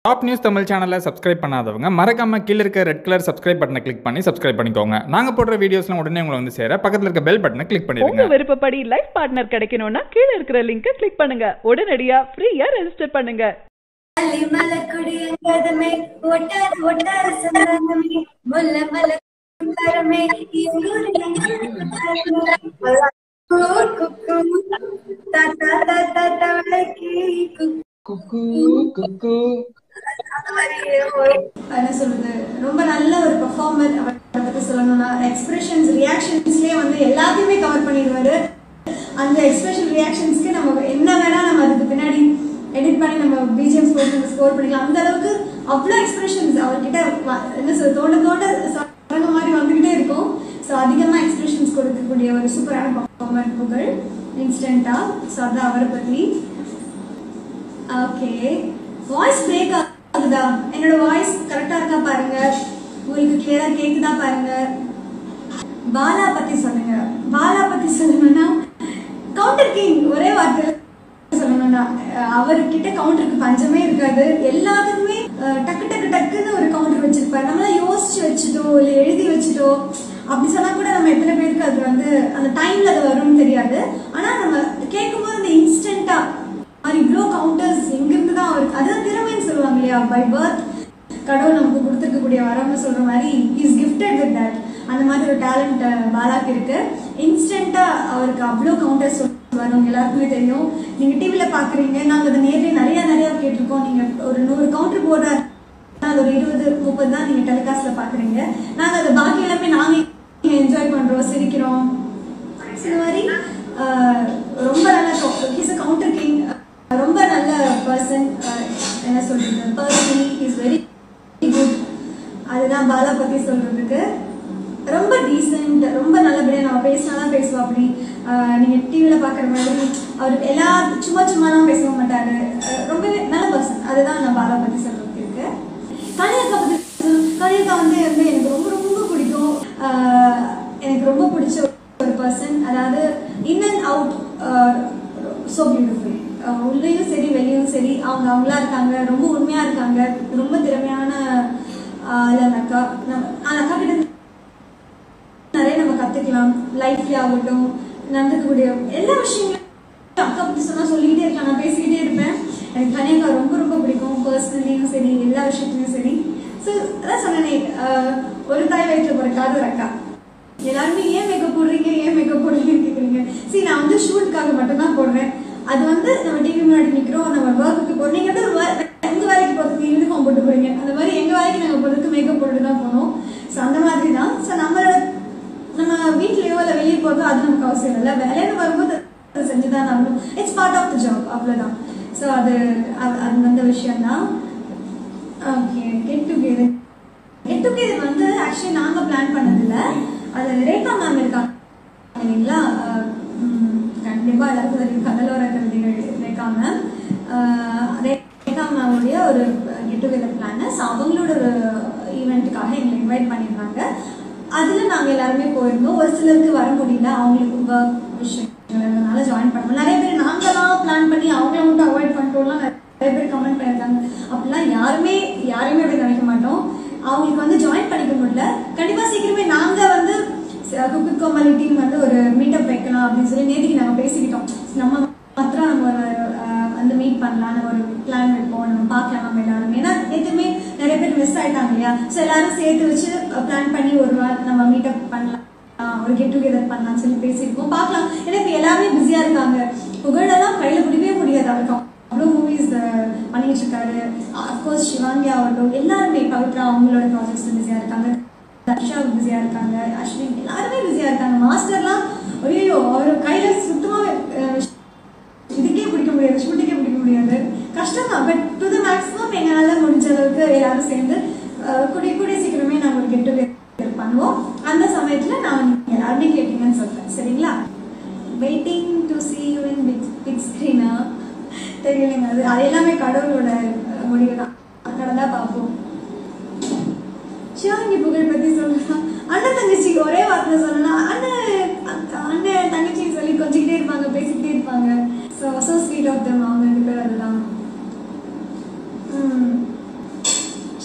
Top news Tamil சேனலை subscribe பண்ணாதவங்க மறக்காம கீழ இருக்க ரெட் கலர் சப்ஸ்கிரைப் பட்டனை கிளிக் பண்ணி சப்ஸ்கிரைப் பண்ணிக்கோங்க நாங்க போடுற வீடியோஸ்லாம் உடனே உங்களை வந்து சேர பக்கத்துல இருக்க பெல் பட்டனை கிளிக் உங்க பண்ணிடுங்க விருப்பப்படி லைஃப் பார்ட்னர் கிடைக்கணும்னா கீழ இருக்கிற லிங்கை கிளிக் பண்ணுங்க உடனடியா ஃப்ரீயா ரெஜிஸ்டர் பண்ணுங்க அலி மலக்குடி அங்கதமே ஒட்டார ஒட்டார சந்தனமே முல்ல மல குந்தரமே இங்குரு குக்கு தாத்தா தாத்தா தவளைக்கு குக்கு என்ன சொல்றது ரொம்ப நல்ல ஒரு பெர்ஃபார்மர் அவரை பத்தி சொல்லணும்னா எக்ஸ்பிரஷன்ஸ் ரியாக்ஷன்ஸ்லயே வந்து எல்லாத்தையுமே கவர் பண்ணிடுவாரு அந்த எக்ஸ்பிரஷன் ரியாக்ஷன்ஸ்க்கு நம்ம என்ன வேணா நம்ம அதுக்கு பின்னாடி எடிட் பண்ணி நம்ம பிஜிஎம் ஸ்கோர் நம்ம ஸ்கோர் பண்ணிக்கலாம் அந்த அளவுக்கு அவ்வளோ எக்ஸ்பிரஷன்ஸ் அவர்கிட்ட வ- என்ன சொல்ற தோண்ட தோண்ட சரங்க மாதிரி வந்துகிட்டே இருக்கும் ஸோ அதிகமாக எக்ஸ்பிரஷன்ஸ் கொடுக்கக்கூடிய ஒரு சூப்பரான பெர்ஃபார்மர் புகழ் இன்ஸ்டண்ட்டாக ஸோ அதான் அவரை பற்றி ஓகே வாய்ஸ் பிரேக் ஆகுதா என்னோட வாய்ஸ் கரெக்டா இருக்கா பாருங்க உங்களுக்கு கிளியரா கேக்குதா பாருங்க பாலா பத்தி சொல்லுங்க பாலா பத்தி சொல்லணும்னா கவுண்டர் கிங் ஒரே வார்த்தை சொல்லணும்னா அஹ் அவர்கிட்ட கவுண்டருக்கு பஞ்சமே இருக்காது எல்லாத்துக்குமே அஹ், டக்கு டக்கு டக்குன்னு ஒரு கவுண்டர் வச்சிருப்பாரு நம்மளாம் யோசிச்சு வச்சுட்டோ இல்லை எழுதி வச்சுட்டோ அப்படி சொன்னா கூட நம்ம எத்தனை பேருக்கு அது வந்து அந்த டைம்ல அது வரும்னு தெரியாது ஆனா நம்ம கேட்கும்போது அந்த இன்ஸ்டன்டா மாதிரி இவ்வளோ கவுண்டர்ஸ் எங்கிருந்து தான் அவருக்கு அதான் திறமைன்னு சொல்லுவாங்க இல்லையா பை பர்த் கடவுள் நமக்கு கொடுத்துருக்கக்கூடிய வரம்னு சொல்ற மாதிரி இஸ் கிஃப்டட் வித் தட் அந்த மாதிரி ஒரு டேலண்ட் பாலாக்கு இருக்கு இன்ஸ்டண்டா அவருக்கு அவ்வளோ கவுண்டர்ஸ் சொல்லுவார் உங்க எல்லாருக்குமே தெரியும் நீங்க டிவில பாக்குறீங்க நாங்க அதை நேர்லயே நிறைய நிறைய கேட்டிருக்கோம் நீங்க ஒரு நூறு கவுண்டர் போடுறாரு அது ஒரு இருபது முப்பது தான் நீங்க டெலிகாஸ்ட்ல பாக்குறீங்க நாங்க அதை பாக்கி எல்லாமே நாங்க என்ஜாய் பண்றோம் சிரிக்கிறோம் இந்த மாதிரி ஆஹ், ரொம்ப நல்ல ஹிஸ் அ கவுண்டர் கிங் ரொம்ப நல்ல பர்சன் என்ன சொல்றது பர்சனலி இஸ் வெரி குட் அதுதான் பாலா பத்தி சொல்றதுக்கு ரொம்ப டீசென்ட் ரொம்ப நல்லபடியா நம்ம பேசினாதான் பேசுவோம் அப்படி நீங்க டிவில பாக்குற மாதிரி அவர் எல்லா சும்மா சும்மாலாம் பேச மாட்டாரு ஆஹ், ரொம்பவே நல்ல பர்சன் அதுதான் நான் பாலா பத்தி சொல்றதுக்கு இருக்கு கனியக்கா பத்தி சொல்லணும். கனியக்கா வந்து வந்து எனக்கு ரொம்ப ரொம்ப பிடிக்கும் ஆஹ், எனக்கு ரொம்ப பிடிச்ச ஒரு பர்சன் அதாவது in and out so beautiful உள்ளேயும் சரி வெளியும் சரி அவங்க அவங்களா இருக்காங்க ரொம்ப உண்மையா இருக்காங்க ரொம்ப திறமையான ஆள் அந்த அக்கா நம்ம அந்த அக்கா கிட்ட இருந்து நிறைய நம்ம கத்துக்கலாம் லைஃப்ல ஆகட்டும் நடந்துக்கக்கூடிய எல்லா விஷயங்களும் அக்கா பத்தி சொன்னா சொல்லிக்கிட்டே இருக்கலாம் நான் பேசிக்கிட்டே இருப்பேன் எனக்கு கனியக்கா ரொம்ப ரொம்ப பிடிக்கும் பர்சனலியும் சரி எல்லா விஷயத்துலையும் சரி ஸோ அதான் சொன்னேனே ஆஹ், ஒரு தாய் வயிற்றுல பிறக்காத ஒரு அக்கா எல்லாருமே ஏன் மேக்கப் போடுறீங்க ஏன் மேக்கப் போடுறீங்கன்னு கேட்குறீங்க சரி நான் வந்து ஷூட்டுக்காக மட்டும்தான் போடுறேன் அது வந்து நம்ம டிவி முன்னாடி நிற்கிறோம் நம்ம ஒர்க்குக்கு போகிறோம் நீங்கள் வந்து ஒரு வே- உங்க வேலைக்கு போகிறதுக்கு யூனிஃபார்ம் போட்டு போறீங்க அந்த மாதிரி எங்க வேலைக்கு நாங்கள் போகிறதுக்கு மேக்கப் போட்டு தான் போனோம் ஸோ அந்த மாதிரி தான் ஸோ நம்மளோட நம்ம வீட்லயோ இல்லை வெளியே போகிறதோ அது நமக்கு அவசியம் இல்லை வேலைன்னு வரும்போது அதை செஞ்சு தான் ஆகணும் it's part of the job அவ்வளோதான் ஸோ அது அது அது வந்த விஷயம்தான் okay get together get together வந்து ஆக்சுவலி நாங்கள் பிளான் பண்ணதில்ல அது ரேகா மேம் இருக்காங்க இல்லைங்களா அஹ் உம் கண்டிப்பா எல்லாருக்கும் தெரியும் கடலோர கவிதைகள் ரேகா மேம் ரேகா மேமுடைய ஒரு கெட் டுகெதர் பிளான் ஸோ அவங்களோட ஒரு ஈவெண்ட்டுக்காக எங்களை இன்வைட் பண்ணியிருந்தாங்க அதில் நாங்கள் எல்லாருமே போயிருந்தோம் ஒரு சிலருக்கு வர முடியல அவங்களுக்கு ஒர்க் விஷயங்கள்னால ஜாயின் பண்ணோம் நிறைய பேர் நாங்களாம் பிளான் பண்ணி அவங்கள மட்டும் அவாய்ட் பண்ணிட்டோம்லாம் நிறைய பேர் கமெண்ட் பண்ணியிருக்காங்க அப்படிலாம் யாருமே யாரையுமே அப்படி நினைக்க மாட்டோம் அவங்களுக்கு வந்து ஜாயின் பண்ணிக்க முடியல கண்டிப்பாக சீக்கிரமே நாங்கள் வந்து குக்கு கோமாளி டீம் வந்து ஒரு மீட்டப் வைக்கலாம் அப்படின்னு சொல்லி நேற்றுக்கு நாங்கள் பேசிக்கிட்டோம் நம்ம மாத்திரம் நம்ம ஒரு அஹ், வந்து மீட் பண்ணலாம் நம்ம ஒரு பிளான் வைப்போம் நம்ம பார்க்கலாம் நம்ம எல்லாரும் ஏன்னா நேற்றுமே நிறைய பேர் மிஸ் ஆயிட்டாங்க இல்லையா ஸோ எல்லாரும் சேர்த்து வச்சு பிளான் பண்ணி ஒரு வாரம் நம்ம மீட்டப் பண்ணலாம் ஆஹ் ஒரு கெட் டுகெதர் பண்ணலாம்னு சொல்லி பேசியிருக்கோம் பார்க்கலாம் ஏன்னா இப்போ எல்லாருமே பிஸியாக இருக்காங்க புகழெல்லாம் கையில் பிடிக்கவே முடியாது அவருக்கு அவ்வளோ மூவிஸ் பண்ணிட்டு இருக்காரு அஃப்கோர்ஸ் சிவாங்கி ஆகட்டும் எல்லாருமே பவித்ரா அவங்களோட ப்ராஜெக்ட்ஸ் பிஸியாக இருக்காங்க தர்ஷா பிஸியாக இருக்காங்க அஸ்வின் எல்லாருமே பிஸியாக இருக்காங்க மாஸ்டர்லாம் ஐயோ அவர் கையில் சுத்தமாக இதுக்கே பிடிக்க முடியாது ஷூட்டுக்கே பிடிக்க முடியாது கஷ்டம் தான் பட் டு த மேக்ஸிமம் எங்களால் முடிஞ்ச அளவுக்கு எல்லாரும் சேர்ந்து அஹ், கூடிய கூடிய சீக்கிரமே நாங்கள் ஒரு கெட் டுகெதர் பண்ணுவோம் அந்த சமயத்தில் நான் நீங்கள் எல்லாருமே கேட்டீங்கன்னு சொல்கிறேன் சரிங்களா waiting to see you in big big ஸ்க்ரீனா தெரியலைங்க அது அது எல்லாமே கடவுளோட அஹ், முடிவு தான் நடந்தா பார்ப்போம் சிவாங்கி புகழ் பத்தி சொல்லலாம் அண்ணன் தங்கச்சி ஒரே வார்த்தை சொல்லலாம் அண்ணன் அ- அண்ணன் தங்கச்சி சொல்லி கொஞ்சிக்கிட்டே இருப்பாங்க பேசிக்கிட்டே இருப்பாங்க so so sweet of them அவங்க ரெண்டு பேர் அதுதான் ம்.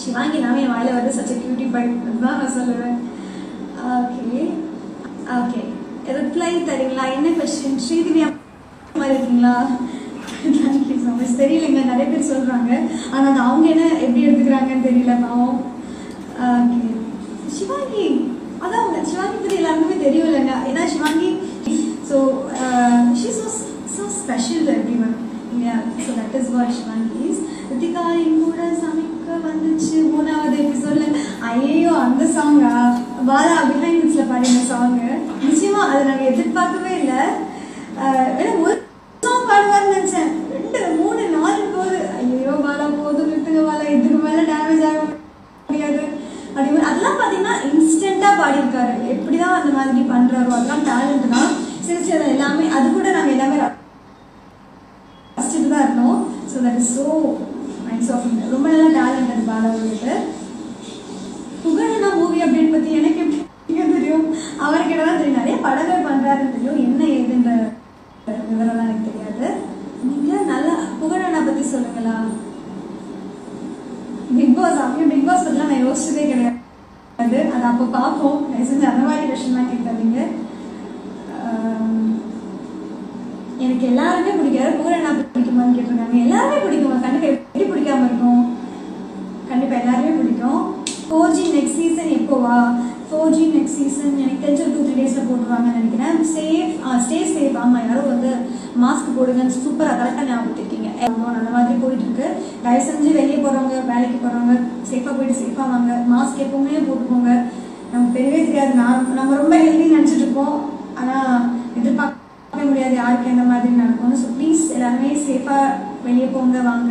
சிவாங்கி நாமே என் வாயில வந்து சச்ச கியூட்டி பை தான் நான் சொல்லுவேன் ஓகே ஓகே ரிப்ளை தரீங்களா என்ன கொஸ்டின் ஸ்ரீதிவ்யா மாதிரி இருக்கீங்களா தேங்க்யூ ஸோ மச் தெரியலைங்க நிறைய பேர் சொல்கிறாங்க ஆனால் அது அவங்க என்ன எப்படி எடுத்துக்கிறாங்கன்னு தெரியல பாவம் ஓகே சிவாங்கி அதான் அவங்க சிவாங்கி பற்றி எல்லாருக்குமே தெரியும் இல்லைங்க ஏன்னா Shivangi so she so so special every one இல்லையா so that is what Shivangi is Rithika என் கூட சமைக்க வந்துச்சு மூணாவது எபிசோட்ல ஐயோ அந்த சாங்கா பாலா பிஹைண்ட்ஸில் பாடின சாங்கு நிச்சயமாக அதை நாங்கள் எதிர்பார்க்கவே இல்லை ஏன்னா ஒரு சாங் பாடுவார்னு நினச்சேன் ரெண்டு மூணு நாலு போகுது ஐயோ பாலா போதும் நிறுத்துங்க பாலா இதுக்கு மேலே டேமேஜ் ஆக முடியாது அதே மாதிரி அதெல்லாம் பார்த்தீங்கன்னா இன்ஸ்டண்ட்டாக பாடியிருக்காரு எப்படி தான் அந்த மாதிரி பண்ணுறாரோ அதெல்லாம் டேலண்ட் தான் சரி சரி அது எல்லாமே அது கூட நாங்கள் எல்லாமே ரசிச்சுட்டு தான் இருந்தோம் so that is so nice of ரொம்ப நல்ல டேலண்ட் அது பாலாவுக்கு புகழனா மூவி அப்டேட் பற்றி எனக்கு எப்படி தெரியும் அவருக்கு தான் தெரியும் நிறைய படங்கள் பண்ணுறாருன்னு தெரியும் என்ன ஏதுன்ற விவரம்லாம் எனக்கு தெரியாது நீங்கள் நல்லா புகழனா பற்றி சொல்லுங்களா பிக் பாஸ் அப்படியே பிக் பாஸ் பற்றிலாம் நான் யோசிச்சதே கிடையாது அது அது அப்போ பார்ப்போம் தயவு செஞ்சு அந்த மாதிரி கொஷன்லாம் கேட்காதீங்க ஆம், எனக்கு எல்லாருமே பிடிக்காது புகழனா பிடிக்குமான்னு கேட்டிருக்காங்க எல்லாருமே பிடிக்குமா கண்டிப்பாக எப்படி பிடிக்காம இருக்கும் கண்டிப்பாக எல்லாருமே பிடிக்கும் ஃபோர் ஜி நெக்ஸ்ட் சீசன் எப்போவா ஃபோர் ஜி நெக்ஸ்ட் சீசன் எனக்கு தெரிஞ்ச டூ த்ரீ டேஸில் போட்டுருவாங்கன்னு நினைக்கிறேன் சேஃப் ஸ்டே சேஃப் ஆமாம் எல்லாரும் வந்து மாஸ்க் போடுங்கன்னு சூப்பராக கரெக்டாக ஞாபகத்திருக்கீங்க அந்த மாதிரி போயிட்டு இருக்கு தயவு செஞ்சு வெளியே போகிறவங்க வேலைக்கு போகிறவங்க சேஃபாக போயிட்டு சேஃபாக வாங்க மாஸ்க் எப்பவுமே போட்டுக்கோங்க நமக்கு தெரியவே தெரியாது நான் நம்ம ரொம்ப ஹெல்தி நினச்சிட்டு இருப்போம் ஆனால் எதிர்பார்க்கவே முடியாது யாருக்கு எந்த மாதிரி நடக்கும் ஸோ ப்ளீஸ் எல்லாருமே சேஃபாக வெளியே போங்க வாங்க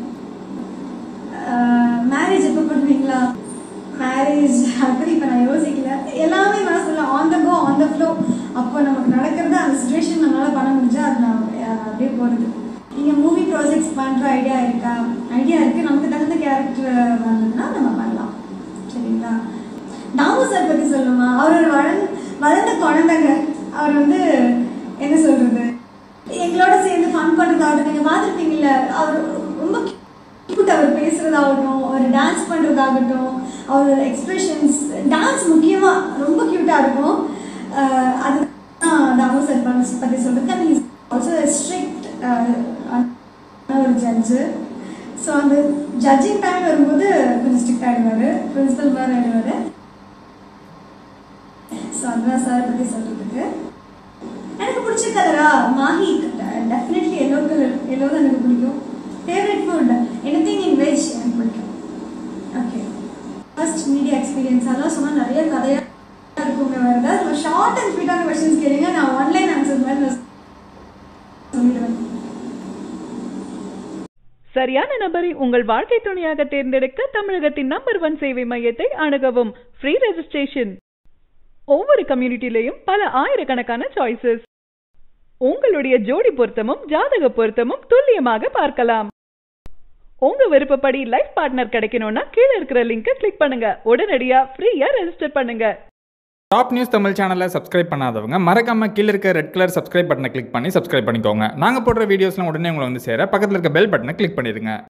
மேரேஜ் எப்போ பண்ணுவீங்களா மேரேஜ் அப்படி இப்போ நான் யோசிக்கல எல்லாமே மனசுல on the go on the flow அப்போ நமக்கு நடக்கிறது அந்த சுச்சுவேஷன் நம்மளால் பண்ண முடிஞ்சா அது நான் அஹ், அப்படியே போகிறது நீங்கள் மூவி ப்ராஜெக்ட்ஸ் பண்ணுற ஐடியா இருக்கா ஐடியா இருக்குது நமக்கு தகுந்த கேரக்டர் வந்ததுன்னா நம்ம பண்ணலாம் சரிங்களா தாமு சார் பற்றி சொல்லணுமா அவர் ஒரு வளர்ந்த வளர்ந்த குழந்தைங்க அவர் வந்து என்ன சொல்கிறது எங்களோட சேர்ந்து ஃபன் பண்ணுறதாகட்டும் நீங்கள் பார்த்துருப்பீங்கல்ல அவர் ரொம்ப கியூட் அவர் பேசுறதாகட்டும் அவர் டான்ஸ் பண்ணுறதாகட்டும் அவரோட எக்ஸ்பிரஷன்ஸ் டான்ஸ் முக்கியமாக ரொம்ப க்யூட்டாக இருக்கும் அஹ் அதுதான் தாமு சார் பண்ண பற்றி சொல்கிறது அண்ட் இஸ் ஆல்சோ ஸ்ட்ரிக்ட் ஒரு ஜட்ஜு ஸோ அந்த ஜட்ஜிங் டைம் வரும்போது கொஞ்சம் ஸ்ட்ரிக்ட் ஆகிடுவார் பிரின்சிபல் மாதிரி ஆகிடுவார் ஸோ அதுதான் சார் பற்றி சொல்கிறதுக்கு எனக்கு பிடிச்ச கலரா Mahi definitely yellow colour yellow தான் எனக்கு பிடிக்கும் favourite food any thing in veg எனக்கு பிடிக்கும் ஓகே ஃபர்ஸ்ட் மீடியா எக்ஸ்பீரியன்ஸ் அதெல்லாம் சொன்னால் நிறைய கதையாக இருக்குங்க வேறு ஏதாவது ஷார்ட் அண்ட் ஸ்வீட்டான கொஷின்ஸ் கேளுங்க நான் ஆன்லைன் ஆன்சர் மாதிரி நான் சொல்லிடுவேன் சரியான நபரை உங்கள் வாழ்க்கை துணையாக தேர்ந்தெடுக்க தமிழகத்தின் நம்பர் ஒன் சேவை மையத்தை அணுகவும் ஃப்ரீ ரெஜிஸ்ட்ரேஷன் ஒவ்வொரு கம்யூனிட்டிலையும் பல ஆயிரக்கணக்கான சாய்ஸஸ் உங்களுடைய ஜோடி பொருத்தமும் ஜாதக பொருத்தமும் துல்லியமாக பார்க்கலாம் உங்க விருப்பப்படி லைஃப் பார்ட்னர் கிடைக்கணும்னா கீழே இருக்கிற லிங்கை கிளிக் பண்ணுங்க உடனடியா ஃப்ரீயா ரெஜிஸ்டர் பண்ணுங்க டாப் நியூஸ் தமிழ் சேனலை சப்ஸ்கிரைப் பண்ணாதவங்க மறக்காம கீழே இருக்க ரெட் கலர் சப்ஸ்கிரைப் பட்டனை கிளிக் பண்ணி சப்ஸ்கிரைப் பண்ணிக்கோங்க நாங்கள் போடுற வீடியோஸ்லாம் உடனே உங்களை வந்து சேர பக்கத்தில் இருக்க பெல் பட்டனை கிளிக் பண்ணிடுங்க